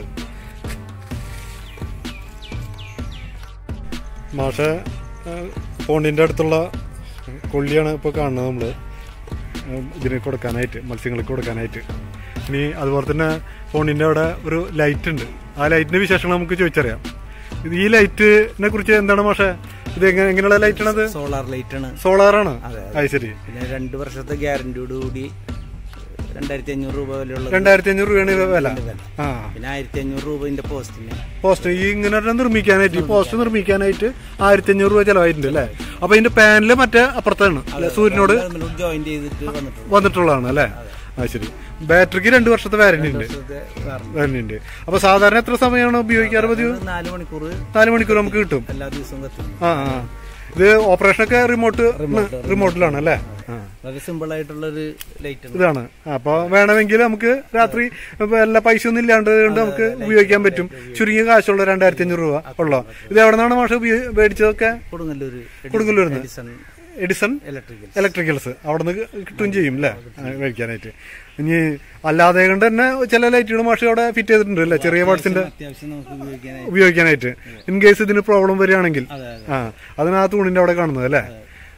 മാഷ പോണ്ടിൻ്റെ അടുത്തുള്ള കൊള്ളിയാണ് ഇപ്പോൾ കാണുന്നത് നമ്മൾ ഇതിന് കൊടുക്കാനായിട്ട് മത്സ്യങ്ങൾക്ക് കൊടുക്കാനായിട്ട് ഇനി അതുപോലെ തന്നെ ഫോണിൻ്റെ അവിടെ ഒരു ലൈറ്റ് ഉണ്ട് ആ ലൈറ്റിന്റെ വിശേഷങ്ങൾ നമുക്ക് ചോദിച്ചറിയാം ഇത് ഈ ലൈറ്റിനെ കുറിച്ച് എന്താണ് മാഷെ ഇത് എങ്ങനെ എങ്ങനെയുള്ള ലൈറ്റാണത് സോളാർ ലൈറ്റ് ആണ് സോളാറാണ് അതെ, അത് ശരി പിന്നെ രണ്ട് വർഷത്തെ ഗ്യാരണ്ടിയോട് കൂടി രണ്ടായിരത്തി അഞ്ഞൂറ് രൂപ വിലയുള്ള രണ്ടായിരത്തി അഞ്ഞൂറ് രൂപയാണ് ഇത് വില ആ പിന്നെ ആയിരത്തി അഞ്ഞൂറ് രൂപ ഇതിന്റെ പോസ്റ്റിന് പോസ്റ്റ് ഈ ഇങ്ങനെ ഒരെണ്ണം നിർമ്മിക്കാനായിട്ട് ഈ പോസ്റ്റ് നിർമ്മിക്കാനായിട്ട് ആയിരത്തി അഞ്ഞൂറ് രൂപ ചെലവായിട്ടുണ്ട് അല്ലേ അപ്പൊ ഇതിന്റെ പാനല് മറ്റേ അപ്പുറത്താണ് അല്ലേ? സൂര്യനോട് ജോയിന്റ് ചെയ്തിട്ട് വന്നിട്ടുണ്ട് വന്നിട്ടുള്ളതാണ് അല്ലേ ആ ശരി ബാറ്ററിക്ക് രണ്ട് വർഷത്തെ വാറന്റി ഉണ്ട് വർഷത്തെ കാരണം. വാറന്റി ഉണ്ട് അപ്പൊ സാധാരണ എത്ര സമയമാണ് ഉപയോഗിക്കാറ് പതിവ് ഇത് നാല് മണിക്കൂർ നാല് മണിക്കൂർ നമുക്ക് കിട്ടും എല്ലാ ദിവസവും കത്തും ആ ആ ഇത് ഓപ്പറേഷനൊക്കെ റിമോട്ട് റിമോട്ടിലാണ് അല്ലേ ആ വളരെ സിമ്പിൾ ആയിട്ടുള്ള ഒരു ലൈറ്റ് ആണ് ഇതാണ് അപ്പൊ വേണമെങ്കിൽ നമുക്ക് രാത്രി ഇപ്പൊ എല്ലാ പൈസ ഒന്നും ഇല്ലാണ്ട് കൊണ്ട് നമുക്ക് ഉപയോഗിക്കാൻ പറ്റും ചുരുങ്ങിയ കാശുള്ള രണ്ടായിരത്തി അഞ്ഞൂറ് രൂപ ഉള്ളോ ഇത് എവിടെ നിന്നാണ് മാഷ മേടിച്ചതൊക്കെ കൊടുങ്ങല്ലൂര് കൊടുങ്ങല്ലൂരിന്ന്. എഡിസൺ എഡിസൺ ഇലക്ട്രിക്കൽ ഇലക്ട്രിക്കൽസ് അവിടെ നിന്ന് കിട്ടുകയും ചെയ്യും അല്ലേ ആ, മേടിക്കാനായിട്ട് ഇനി അല്ലാതെ കൊണ്ട് തന്നെ ചില ലൈറ്റുകൾ മാഷ് അവിടെ ഫിറ്റ് ചെയ്തിട്ടുണ്ട് അല്ലേ ചെറിയ പാർട്സിന്റെ അത്യാവശ്യം നമുക്ക് ഉപയോഗിക്കാനായി ഉപയോഗിക്കാനായിട്ട് ഇൻ കേസ് ഇതിന് പ്രോബ്ലം വരികയാണെങ്കിൽ അതെ ആ അതിനാ തൂണിന്റെ അവിടെ കാണുന്നത് അല്ലേ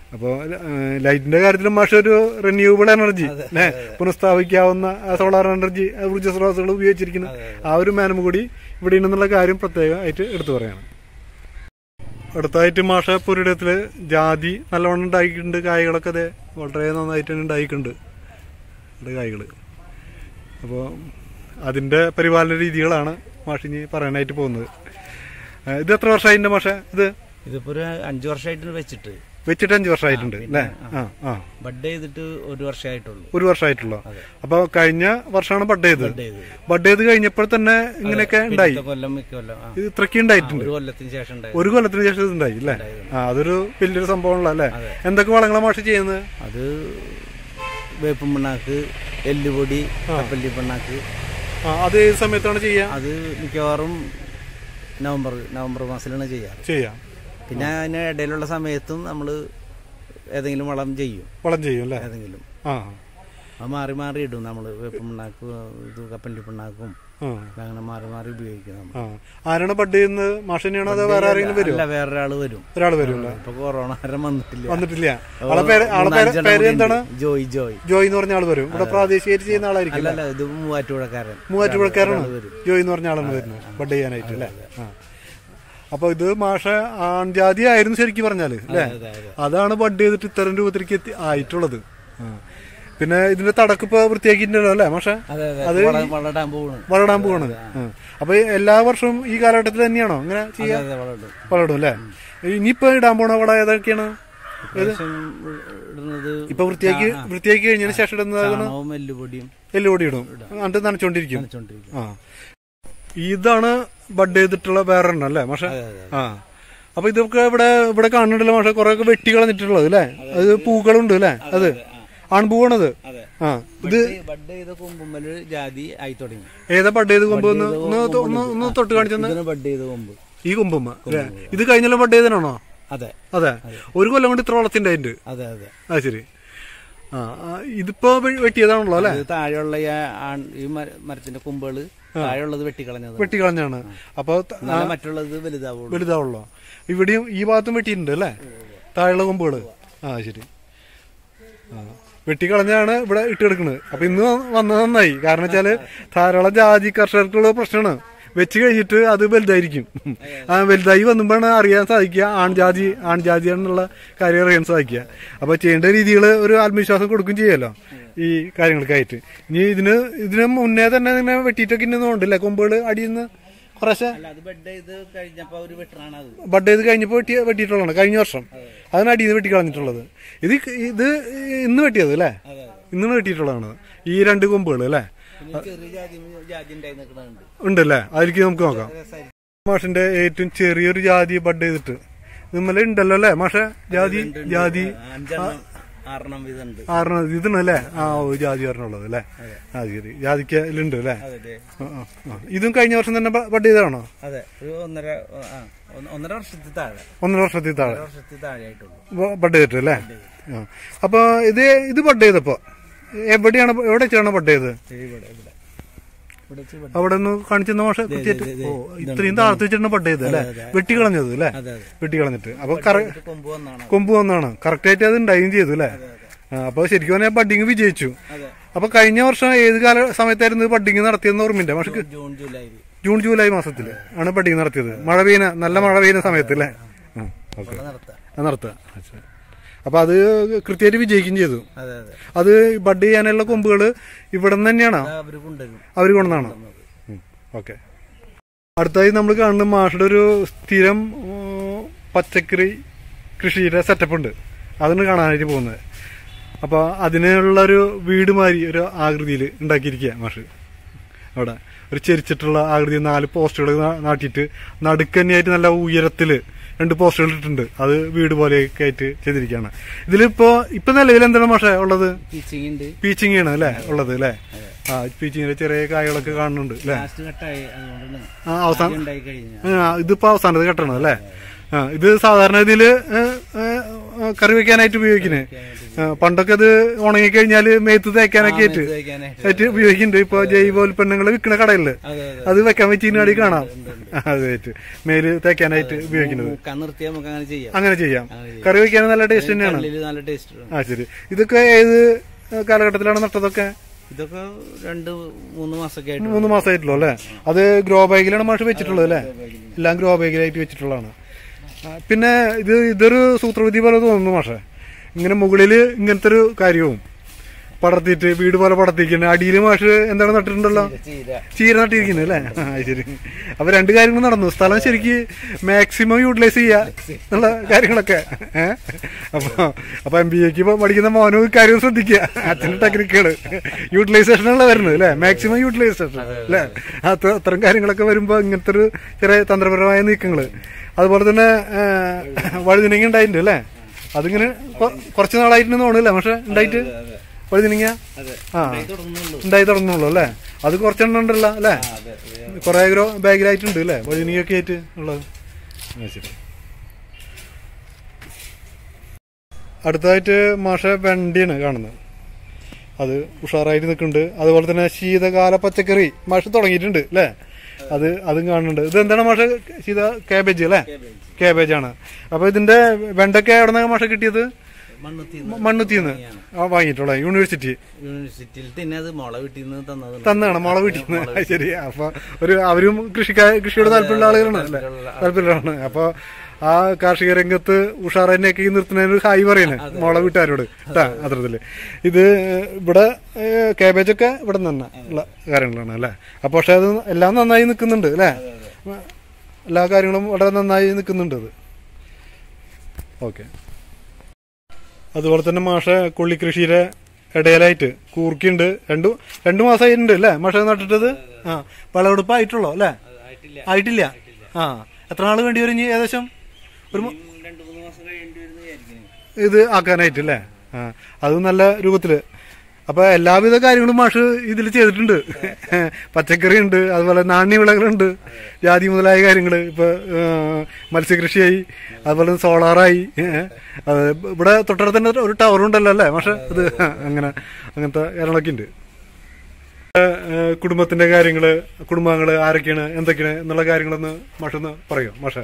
അപ്പോൾ ലൈറ്റിന്റെ കാര്യത്തിൽ മാഷ ഒരു റിന്യൂവബിൾ എനർജി അല്ലെ പുനഃസ്ഥാപിക്കാവുന്ന സോളാർ എനർജി ഊർജ്ജ സ്രോതസ്സുകൾ ഉപയോഗിച്ചിരിക്കുന്ന ആ ഒരു മാനം കൂടി ഇവിടെ ഉണ്ടെന്നുള്ള കാര്യം പ്രത്യേകമായിട്ട് എടുത്തു പറയണം അടുത്തായിട്ട് മാഷ പുരിടത്തില് ജാതി നല്ലവണ്ണം ഉണ്ടായിട്ടുണ്ട് കായ്കളൊക്കെ അതെ വളരെ നന്നായിട്ട് തന്നെ ഉണ്ടായിട്ടുണ്ട് ഇവിടെ കായ്കൾ അപ്പോൾ അതിന്റെ പരിപാലന രീതികളാണ് മാഷിഞ്ഞ് പറയാനായിട്ട് പോകുന്നത് ഏഹ് ഇത് എത്ര വർഷമായിട്ടുണ്ട് മാഷ ഇത് ഇതിപ്പോ ഒരു അഞ്ചു വർഷമായിട്ട് വെച്ചിട്ട് വെച്ചിട്ട് അഞ്ച് വർഷമായിട്ടുണ്ട് അല്ലേ ആ ആ ബഡ് ചെയ്തിട്ട് ഒരു വർഷമായിട്ടുള്ളൂ ഒരു വർഷമായിട്ടുള്ളൂ അപ്പൊ കഴിഞ്ഞ വർഷമാണ് ബഡ് ചെയ്തത് ബഡ് ചെയ്ത് ബഡ് ചെയ്ത് കഴിഞ്ഞപ്പോൾ തന്നെ ഇങ്ങനെയൊക്കെ ഉണ്ടായി പിന്നത്തെ കൊല്ലം മിക്ക കൊല്ലം ആ. ഇത് ഇത്രയ്ക്ക് ഉണ്ടായിട്ടുണ്ട് ഒരു കൊല്ലത്തിന് ശേഷം ഉണ്ടായത് ഒരു കൊല്ലത്തിന് ശേഷം ഇത് ഉണ്ടായി അല്ലേ ആ അതൊരു വലിയൊരു സംഭവമുള്ള അല്ലേ എന്തൊക്കെ വളങ്ങളാ മാഷ് ചെയ്യുന്നത് അത് വേപ്പും പിണ്ണാക്ക് എല്ലുപൊടി കപ്പല്ലി പിണ്ണാക്ക് ആ അത് ഏത് സമയത്താണ് ചെയ്യാ അത് മിക്കവാറും നവംബർ നവംബർ മാസത്തിലാണ് ചെയ്യാറ് ചെയ്യാം പിന്നെ അതിന് ഇടയിലുള്ള സമയത്തും നമ്മൾ ഏതെങ്കിലും വളം ചെയ്യും വളം ചെയ്യും അല്ലേ ഏതെങ്കിലും ആ അത് മാറി മാറി ഇടും നമ്മൾ വേപ്പും പിണ്ണാക്കും ഇത് കപ്പല്ലി പിണ്ണാക്കും ആ അങ്ങനെ മാറി മാറി ഉപയോഗിക്കും നമ്മൾ ആ ആരാണ് ബഡ് ചെയ്യുന്നത് മാഷ് തന്നെയാണോ അതോ വേറെ ആരെങ്കിലും വരുമോ അല്ല വേറൊരാൾ വരും ഒരാൾ വരുമല്ലോ ഇപ്പൊ കൊറോണ ആരും വന്നിട്ടില്ല വന്നിട്ടില്ല ആളെ പേര് ആളെ പേര് മൂന്നാലഞ്ചെണ്ണം പേര് കൂടി എന്താണ് ഉണ്ട്. ജോയ് ജോയ് ജോയ് എന്ന് പറഞ്ഞ ആൾ വരും ഇവിടെ പ്രാദേശികമായിട്ട് ചെയ്യുന്ന ആളായിരിക്കും അല്ല അല്ല ഇത് മൂവാറ്റുപുഴക്കാരൻ മൂവാറ്റുപുഴക്കാരാണ് ഒരാള് വരും. ജോയ് എന്ന് പറഞ്ഞ ആളാണ് വരുന്നത് ബഡ് ചെയ്യാനായിട്ട് അല്ലേ ആ അപ്പൊ ഇത് മാഷ ആൺജാതി ആയിരുന്നു ശരിക്കും പറഞ്ഞാല് അല്ലേ അതെ, അതെ. അതാണ് ബഡ് ചെയ്തിട്ട് ഇത്തരം രൂപത്തിലേക്ക് എത്തി ആയിട്ടുള്ളത് ആ. പിന്നെ ഇതിന്റെ തടക്ക് ഇപ്പൊ വൃത്തിയാക്കിയിട്ടുണ്ടല്ലോ അല്ലേ മാഷ അതെ അത് അതെ വള- വളടാൻ പോവാണ് വളടാൻ പോവാണ് ആ. അപ്പൊ ഈ എല്ലാ വർഷവും ഈ കാലഘട്ടത്തിൽ തന്നെയാണോ അങ്ങനെ ചെയ്യാ അതെ വളടും വളടും അല്ലേ ഇനിയിപ്പോ ഇടാൻ പോണ വള ഏതൊക്കെയാണ് പ്രാവശ്യം ഇടുന്നത് ഇപ്പൊ വൃത്തിയാക്കി വൃത്തിയാക്കി കഴിഞ്ഞതിന് ശേഷം ഇടുന്നത് ചാണകവും എല്ലുപൊടിയും എല്ലുപൊടി ഇടും എന്നിട്ട് നനച്ചോണ്ടിരിക്കും നനച്ചോണ്ടിരിക്കും ആ ഇതാണ് ബഡ് ചെയ്തിട്ടുള്ള വേറെ എണ്ണം അല്ലേ മാഷ അതെ അതെ ആ അപ്പൊ ഇതൊക്കെ ഇവിടെ ഇവിടെ കാണുന്നുണ്ടല്ലോ മാഷ കുറെ ഒക്കെ വെട്ടി കളഞ്ഞിട്ടുള്ളത് അല്ലേ അത് പൂക്കളുണ്ട് അല്ലേ അത് ആൺപൂവാണത് അതെ ആ ഇത് ബഡ് ചെയ്ത കൊമ്പുമ്മല് ജാതി ആയി തുടങ്ങി ഏതാ ബഡ് ചെയ്ത് കൊമ്പ് ഒന്ന് ഒന്ന് തൊ- ഒന്ന് ഒന്ന് തൊട്ട് കാണിച്ചെന്ന് ഇതിന് ബഡ് ചെയ്ത കൊമ്പ് ഈ കൊമ്പുമ്മ അല്ലേ ഇത് കഴിഞ്ഞല്ലോ ബഡ് ചെയ്തനാണോ അതെ അതെ ഒരു കൊല്ലം കൊണ്ട് ഇത്ര വളത്തിന്റെ അതിന്റെ അതെ അതെ ആ ശരി ആ ആ, ഇതിപ്പോ വെ- വെട്ടിയതാണല്ലോ അല്ലേ ഇത് താഴെയുള്ള ഈ ആൺ- ഈ മര- മരത്തിന്റെ കൊമ്പുകള് താഴെയുള്ളത് വെട്ടിക്കളഞ്ഞത് വെട്ടിക്കളഞ്ഞാണ് അപ്പൊ ത- എന്നാലേ മറ്റുള്ളത് വലുതാവുള്ളൂ വലുതാവുള്ളോ ഇവിടെയും ഈ ഭാഗത്തും വെട്ടിയിട്ടുണ്ട് അല്ലേ താഴെയുള്ള കൊമ്പുകള് ആ ശരി ആ വെട്ടിക്കളഞ്ഞാണ് ഇവിടെ ഇട്ടെടുക്കുന്നത് അപ്പൊ ഇന്ന് വന്നത് നന്നായി കാരണം വെച്ചാല് ധാരാളം ജാതി കർഷകർക്കുള്ള പ്രശ്നമാണ് വെച്ച് കഴിഞ്ഞിട്ട് അത് വലുതായിരിക്കും ആ വലുതായി വന്നുമ്പോഴാണ് അറിയാൻ സാധിക്കുക ആൺജാതി ആൺജാതിയാണെന്നുള്ള കാര്യം അറിയാൻ സാധിക്കുക അപ്പൊ ചെയ്യേണ്ട രീതികൾ ഒരു ആത്മവിശ്വാസം കൊടുക്കും ചെയ്യുമല്ലോ ഈ കാര്യങ്ങൾക്കായിട്ട് ഇനി ഇതിന് ഇതിന് മുന്നേ തന്നെ ഇങ്ങനെ വെട്ടിയിട്ടൊക്കെ ഇന്നുണ്ടല്ലേ കൊമ്പുകൾ അടിയിൽ നിന്ന് കുറേശ്ശെ അല്ല അത് ബഡ് ചെയ്ത് കഴിഞ്ഞപ്പോ ഒരു വെട്ടറാണ് അത് ബഡ് ചെയ്ത് കഴിഞ്ഞപ്പോൾ വെട്ടി വെട്ടിയിട്ടുള്ളതാണ് കഴിഞ്ഞ വർഷം അതിന് അടിയിൽ നിന്ന് വെട്ടി കളഞ്ഞിട്ടുള്ളത് ഇത് ഇത് ഇന്ന് വെട്ടിയത് അല്ലേ അതെ ഇന്ന് വെട്ടിയിട്ടുള്ളതാണ് ഈ രണ്ട് കൊമ്പുകൾ അല്ലേ പിന്നെ ചെറിയ ജാതി ജാതി ഉണ്ടായി നിൽക്കുന്നുണ്ട് ഉണ്ടല്ലേ അതിലേക്ക് നമുക്ക് നോക്കാം മാഷിന്റെ ഏറ്റവും ചെറിയൊരു ജാതി ബഡ് ചെയ്തിട്ട് നിമ്മല ഉണ്ടല്ലോ അല്ലേ മാഷ ജാതി ജാതി അഞ്ചെണ്ണം ആറെണ്ണം വീതമുണ്ട് ആറെണ്ണം ഇതുണ്ടല്ലേ ആ ഒരു ജാതി ആറിനുള്ളത് അല്ലേ ആ ശരി ജാതിക്ക് ഇതിലുണ്ട് അല്ലേ അതെ അതെ ആ, ആ, ആ. ഇതും കഴിഞ്ഞ വർഷം തന്നെ ബഡ് ചെയ്തതാണോ അതെ ഒരു ഒന്നര ആ ഒന്ന് ഒന്നര വർഷത്തിൽ താഴെ ഒന്നര വർഷത്തിൽ താഴെ ഒന്നര വർഷത്തിൽ താഴെ ആയിട്ടുള്ളൂ ബഡ് ചെയ്തിട്ട് അല്ലേ ആ. അപ്പൊ ഇത് ഇത് ബഡ് ചെയ്തപ്പോ എവിടെയാണ് എവിടെ വെച്ചാണ് ബഡ് ചെയ്തത് ദേ ഇവിടെ ഇവിടെ ഇവിടെ വെച്ച് ബഡ് അവിടെ ഒന്ന് കാണിച്ചെന്ന മാഷ കൃത്യമായിട്ട് ഓ ഇത്രയും താഴ്ത്തി വെച്ചിട്ടാണ് ബഡ് ചെയ്തത് അല്ലേ വെട്ടിക്കളഞ്ഞത് അല്ലേ അതെ അതെ വെട്ടിക്കളഞ്ഞിട്ട് അപ്പൊ കറ ഇത് കൊമ്പ് വന്നാണ് കൊമ്പ് വന്നാണ് കറക്റ്റ് ആയിട്ട് അത് ഉണ്ടായും ചെയ്തു അല്ലേ ആ, അപ്പൊ ശരിക്കും പറഞ്ഞാൽ ബഡിങ് വിജയിച്ചു അതെ അപ്പൊ കഴിഞ്ഞ വർഷം ഏത് കാല സമയത്തായിരുന്നു ബഡിങ് നടത്തിയെന്ന് ഓർമ്മയില്ല പക്ഷെ ജൂൺ ജൂലൈ ജൂൺ ജൂലൈ മാസത്തില് ആണ് ബഡിങ് നടത്തിയത് മഴ പെയ്യുന്ന നല്ല മഴ പെയ്യുന്ന സമയത്ത് അല്ലേ ഓക്കെ ഇവിടെ നടത്താം നടത്തുക അച്ഛാ. അപ്പൊ അത് കൃത്യമായിട്ട് വിജയിക്കുകയും ചെയ്തു അതെ അതെ അത് ബഡ് ചെയ്യാനുള്ള കൊമ്പുകൾ ഇവിടെ നിന്ന് തന്നെയാണോ അത് അവര് കൊണ്ടുവരും അവർ കൊണ്ടാണ് ഓക്കെ അടുത്തായി നമ്മൾ കാണുന്ന മാഷയുടെ ഒരു സ്ഥിരം ഉം, പച്ചക്കറി കൃഷിയുടെ സെറ്റപ്പ് ഉണ്ട് അതാണ് കാണാനായിട്ട് പോകുന്നത് അപ്പോൾ അതിനുള്ള ഒരു വീട് മാതിരി ഒരു ആകൃതിയിൽ ഉണ്ടാക്കിയിരിക്കുക മാഷ് അവിടെ ഒരു ചെരിച്ചിട്ടുള്ള ആകൃതി നാല് പോസ്റ്റുകൾ നാട്ടിയിട്ട് നടുക്ക് തന്നെയായിട്ട് നല്ല ഉയരത്തിൽ രണ്ട് പോസ്റ്റുകൾ ഇട്ടിട്ടുണ്ട് അത് വീട് പോലെയൊക്കെ ആയിട്ട് ചെയ്തിരിക്കുകയാണ് ഇതിലിപ്പോ ഇപ്പൊ നിലവിൽ എന്താണ് മാഷേ ഉള്ളത് ടീച്ചിങ് ഉണ്ട് പീച്ചിങ് ആണ് അല്ലേ ഉള്ളത് അല്ലേ ആ പീച്ചിങ്ങിലെ ചെറിയ കായകളൊക്കെ കാണുന്നുണ്ട് അല്ലേ ലാസ്റ്റ് കട്ടായി അതുകൊണ്ടാണ് ആ അവസാനം ഉണ്ടായി കഴിഞ്ഞാൽ ആ, ഇതിപ്പോ അവസാനത് കെട്ടണം അല്ലേ ആ ഇത് സാധാരണ ഇതില് ഏ, ഏ, കറി വെക്കാനായിട്ട് ഉപയോഗിക്കുന്നത് ആ, പണ്ടൊക്കെ അത് ഉണങ്ങി കഴിഞ്ഞാല് മേത്ത് തേക്കാനൊക്കെ ആയിട്ട് മേത്ത് തേക്കാനായിട്ട്. ആയിട്ട് ഉപയോഗിക്കുന്നുണ്ട് ഇപ്പൊ ജൈവോൽപ്പന്നങ്ങൾ വിൽക്കുന്ന കടയില് അതെ അതെ അത് വെക്കാൻ പറ്റിയ അടി കാണാം അതായിട്ട് മേല് തേക്കാനായിട്ട് ഉപയോഗിക്കുന്നത് മൂക്കാൻ നിർത്തിയാൽ നമുക്ക് അങ്ങനെ ചെയ്യാം അങ്ങനെ ചെയ്യാം അങ്ങനെ ചെയ്യാം. കറി വെക്കാൻ നല്ല ടേസ്റ്റ് തന്നെയാണ് കള്ളില് നല്ല ടേസ്റ്റ് ആ ശരി ഇതൊക്കെ ഏത് കാലഘട്ടത്തിലാണ് നട്ടതൊക്കെ ഇതൊക്കെ രണ്ട് മൂന്ന് മാസമൊക്കെ ആയിട്ട് മൂന്ന് മാസമായിട്ടുള്ളൂ അല്ലേ അത് ഗ്രോ ബാഗിലാണ് മാഷ് വെച്ചിട്ടുള്ളത് അല്ലേ എല്ലാം ഗ്രോ ബാഗിലായിട്ട് വെച്ചിട്ടുള്ളതാണ് ആ, പിന്നെ ഇത് ഇതൊരു സൂത്രവിധി പോലെ തോന്നുന്നു മാഷെ ഇങ്ങനെ മുകളില് ഇങ്ങനത്തെ ഒരു കാര്യവും പടർത്തിയിട്ട് വീട് പോലെ പടർത്തിക്കുന്നത് അടിയിൽ മാഷ് എന്താണ് നട്ടിട്ടുണ്ടല്ലോ ചീര ചീര നട്ടിരിക്കുന്നത് അല്ലേ ആ ശരി അപ്പൊ രണ്ട് കാര്യങ്ങൾ നടന്നു സ്ഥലം ശരിക്ക് മാക്സിമം യൂട്ടിലൈസ് ചെയ്യുക എന്നുള്ള കാര്യങ്ങളൊക്കെ ഏഹ് അപ്പൊ അപ്പൊ എം ബി എക്ക് പഠിക്കുന്ന മോനും ഈ കാര്യം ശ്രദ്ധിക്കുക അച്ഛന്റെ ടെക്നിക്കുകള് യൂട്ടിലൈസേഷനുള്ള വരുന്നത് അല്ലേ മാക്സിമം യൂട്ടിലൈസേഷൻ അല്ലേ അത്ര അത്തരം കാര്യങ്ങളൊക്കെ വരുമ്പോ ഇങ്ങനത്തെ ഒരു ചെറിയ തന്ത്രപരമായ നീക്കങ്ങള് അതുപോലെ തന്നെ ഏഹ്, വഴുതിനങ്ങ ഉണ്ടായിട്ടുണ്ട് അല്ലേ അതിങ്ങനെ കൊ- കുറച്ച് നാളായിട്ടുണ്ടെന്ന് തോന്നുന്നില്ല പക്ഷെ ഉണ്ടായിട്ട് വഴുതിനങ്ങ അതെ ആ ഉണ്ടായി തുടങ്ങുന്നുള്ളൂ ഉണ്ടായി തുടങ്ങുന്നുള്ളൂ അല്ലേ അത് കുറച്ചെണ്ണം ഉണ്ടല്ലോ അല്ലേ ആ, അതെ അതെ. കുറെ ഗ്രോ ബാഗിലായിട്ടുണ്ട് അല്ലേ വഴുതിനിയൊക്കെ ആയിട്ട് ഉള്ളത് ആ, ശരി അടുത്തതായിട്ട് മാഷ വെണ്ടിയാണ് കാണുന്നത് അത് ഉഷാറായിട്ട് നിൽക്കുന്നുണ്ട് അതുപോലെ തന്നെ ശീതകാല പച്ചക്കറി മാഷ തുടങ്ങിയിട്ടുണ്ട് അല്ലേ അത് അതും കാണുന്നുണ്ട് ഇത് എന്താണ് മാഷ ശീത കാബേജ് അല്ലേ കാബേജ് ആണ് അപ്പൊ ഇതിന്റെ വെണ്ടയ്ക്ക എവിടെ നിന്നാണ് മാഷ കിട്ടിയത് മണ്ണുത്തി മണ്ണുത്തിന്ന് ആ വാങ്ങിയിട്ടുള്ള യൂണിവേഴ്സിറ്റി യൂണിവേഴ്സിറ്റിയിൽ തന്നെ അത് മുള വീട്ടിൽ നിന്ന് തന്നത് തന്നാണ് മുള വീട്ടിൽ നിന്ന് ശരി അപ്പൊ ഒരു അവരും കൃഷിക്കാ കൃഷിയോട് താല്പര്യമുള്ള ആളുകളാണ് അല്ലേ താല്പര്യമുള്ളതാണ് അപ്പൊ ആ കാർഷിക രംഗത്ത് ഉഷാർ തന്നെയൊക്കെ ഈ നിർത്തുന്നതിന് ഒരു ഹായ് പറയുന്നത് മുള വീട്ടുകാരോട് കേട്ടാ അത്തരത്തില് ഇത് ഇവിടെ കാബേജ് ഒക്കെ ഇവിടെ നിന്ന് തന്നെ ഉള്ള കാര്യങ്ങളാണ് അല്ലേ അപ്പൊ പക്ഷെ അത് എല്ലാം നന്നായി നിൽക്കുന്നുണ്ട് അല്ലേ എല്ലാ കാര്യങ്ങളും വളരെ നന്നായി നിൽക്കുന്നുണ്ട് അത് ഓക്കെ അതുപോലെ തന്നെ മാഷ കൊള്ളിക്കൃഷിയുടെ ഇടയിലായിട്ട് കൂർക്കിയുണ്ട് രണ്ടു രണ്ടു മാസമായിട്ടുണ്ട് അല്ലേ മാഷ നട്ടിട്ടത് ആ വിളവെടുപ്പ് ആയിട്ടുള്ളോ അല്ലേ ആയിട്ടില്ല ആയിട്ടില്ല ആ എത്ര നാൾ വേണ്ടി വരും ഇനി ഏകദേശം ഒരു മ- രണ്ടു മൂന്ന് മാസം കഴിയേണ്ടി വരുന്ന വിചാരിക്കുന്നു ഇത് ആക്കാനായിട്ട് അല്ലേ ആ അത് നല്ല രൂപത്തില് അപ്പൊ എല്ലാവിധ കാര്യങ്ങളും മാഷ് ഇതിൽ ചെയ്തിട്ടുണ്ട് പച്ചക്കറി ഉണ്ട് അതുപോലെ നാണ്യവിളകളുണ്ട് ജാതി മുതലായ കാര്യങ്ങൾ ഇപ്പൊ ആ, മത്സ്യകൃഷിയായി അതുപോലെ സോളാറായി ഏ, അത് ഇവിടെ തൊട്ടടുത്ത് തന്നെ ഒരു ടവർ ഉണ്ടല്ലോ അല്ലേ മാഷ് ഇത് അങ്ങനെ അങ്ങനത്തെ കാര്യങ്ങളൊക്കെ ഉണ്ട് ഏ, ഏ, കുടുംബത്തിന്റെ കാര്യങ്ങള് കുടുംബാംഗങ്ങള് ആരൊക്കെയാണ് എന്തൊക്കെയാണ് എന്നുള്ള കാര്യങ്ങളൊന്ന് മാഷൊന്ന് പറയോ മാഷ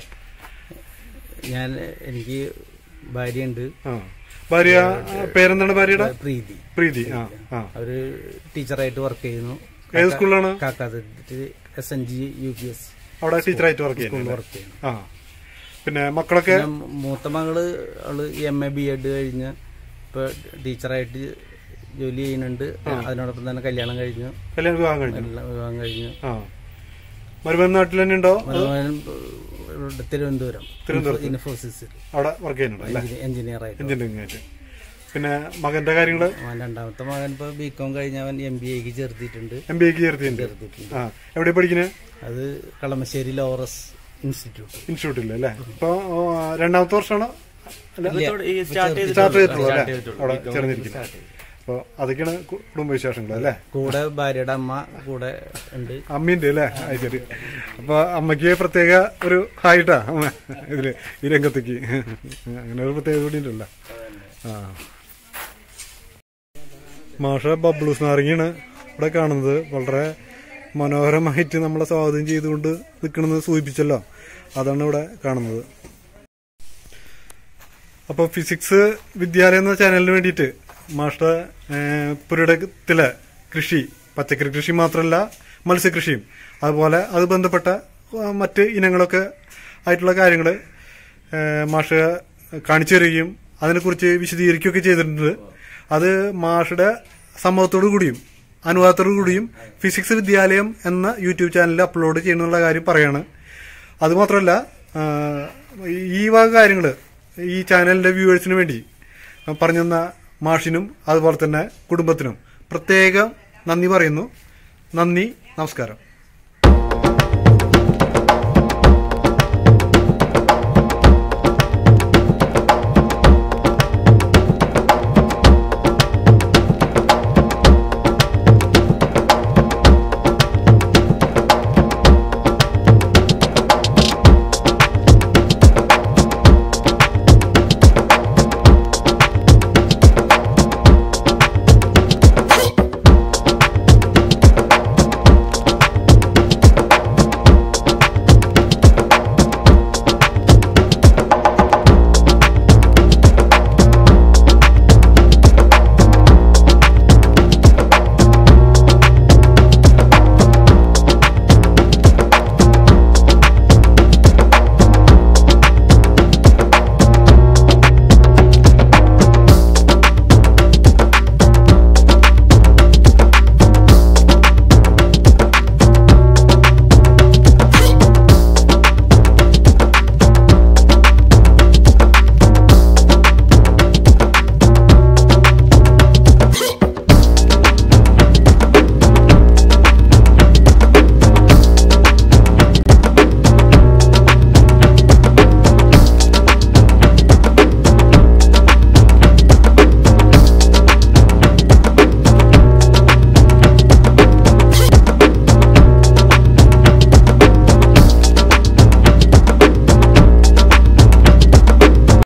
ഞാൻ എനിക്ക് ഭാര്യയുണ്ട് ആ ഭാര്യ ആ, പേരെന്താണ് ഭാര്യയുടെ പ്രീതി പ്രീതി ആ ആ അവര് ടീച്ചറായിട്ട് വർക്ക് ചെയ്യുന്നു ഏത് സ്കൂളിലാണ് Kakkath S N G U P S അവിടെ ടീച്ചറായിട്ട് വർക്ക് സ്കൂളിൽ ചെയ്യുന്നത് വർക്ക് ചെയ്യുന്നു ആ പിന്നെ മക്കളൊക്കെ പിന്നെ മൂത്ത മകള് അവള് എം എ ബി എഡ് കഴിഞ്ഞ് ഇപ്പൊ ടീച്ചറായിട്ട് ജോലി ചെയ്യുന്നുണ്ട് അതിനോടൊപ്പം തന്നെ കല്യാണം കഴിഞ്ഞു കല്യാണം വിവാഹം കഴിഞ്ഞു എല്ലാം വിവാഹം കഴിഞ്ഞു ആ മരുമൻ നാട്ടിൽ തന്നെ ഉണ്ടോ മരുമകൻ ഇവിടെ തിരുവനന്തപുരം തിരുവനന്തപുരത്ത്? ഇൻഫോസിസിൽ അവിടെ വർക്ക് ചെയ്യുന്നുണ്ട് അല്ലേ എഞ്ചിനീയർ ആയിട്ട് എഞ്ചിനീയറിംഗ് ആയിട്ട് പിന്നെ മകന്റെ കാര്യങ്ങള് അവൻ രണ്ടാമത്തെ മകൻ ഇപ്പൊ ബി കോം കഴിഞ്ഞ് അവൻ എം ബി എക്ക് ചേർത്തിട്ടുണ്ട് എം ബി എക്ക് ചേർത്തിട്ടുണ്ട് ചേർത്തിട്ടുണ്ട് ആ എവിടെ പഠിക്കുന്നത് അത് കളമശ്ശേരി ലോറസ് ഇൻസ്റ്റിറ്റ്യൂട്ട് ഇൻസ്റ്റിറ്റ്യൂട്ടിൽ അല്ലേ ഇപ്പൊ ആ, രണ്ടാമത്തെ വർഷമാണോ അല്ല സ്റ്റാർട്ട് സ്റ്റാർട്ട് ചെയ്തിട്ടുള്ളൂ അല്ലേ അവിടെ ചേർന്നിരിക്കുന്നത് അപ്പൊ അതൊക്കെയാണ് കു- കുടുംബവിശേഷങ്ങൾ അല്ലേ കൂടെ ഭാര്യയുടെ അമ്മ കൂടെ ഉണ്ട് അമ്മയുണ്ട് അല്ലേ അത് ശരി അപ്പൊ അമ്മയ്ക്ക് പ്രത്യേക ഒരു ഹായിട്ടാ അമ്മ ഇതില് ഈ രംഗത്തേക്ക് അങ്ങനെ ഒരു പ്രത്യേകത കൂടി ഉണ്ടല്ലോ ആ മാഷ ബബ്ലൂസ് നാരങ്ങയാണ് ഇവിടെ കാണുന്നത് വളരെ മനോഹരമായിട്ട് നമ്മളെ സ്വാഗതം ചെയ്തുകൊണ്ട് നിൽക്കണമെന്ന് സൂചിപ്പിച്ചല്ലോ അതാണ് ഇവിടെ കാണുന്നത് അപ്പോൾ ഫിസിക്സ് വിദ്യാലയം എന്ന ചാനലിന് വേണ്ടിയിട്ട് മാഷ്ട പുരടത്തിലെ കൃഷി പച്ചക്കറി കൃഷി മാത്രമല്ല മത്സ്യകൃഷിയും അതുപോലെ അത് ബന്ധപ്പെട്ട ആ, മറ്റ് ഇനങ്ങളൊക്കെ ആയിട്ടുള്ള കാര്യങ്ങൾ മാഷ് കാണിച്ചു തരികയും അതിനെക്കുറിച്ച് വിശദീകരിക്കുകയൊക്കെ ചെയ്തിട്ടുണ്ട് അത് മാഷുടെ സമ്മതത്തോടു കൂടിയും അനുവാദത്തോടു കൂടിയും ഫിസിക്സ് വിദ്യാലയം എന്ന യൂട്യൂബ് ചാനലിൽ അപ്ലോഡ് ചെയ്യണമെന്നുള്ള കാര്യം പറയാണ് അതുമാത്രമല്ല ആ, ഈ വക കാര്യങ്ങൾ ഈ ചാനലിന്റെ വ്യൂവേഴ്സിന് വേണ്ടി പറഞ്ഞു തന്ന മാഷിനും അതുപോലെ തന്നെ കുടുംബത്തിനും പ്രത്യേകം നന്ദി പറയുന്നു നന്ദി നമസ്കാരം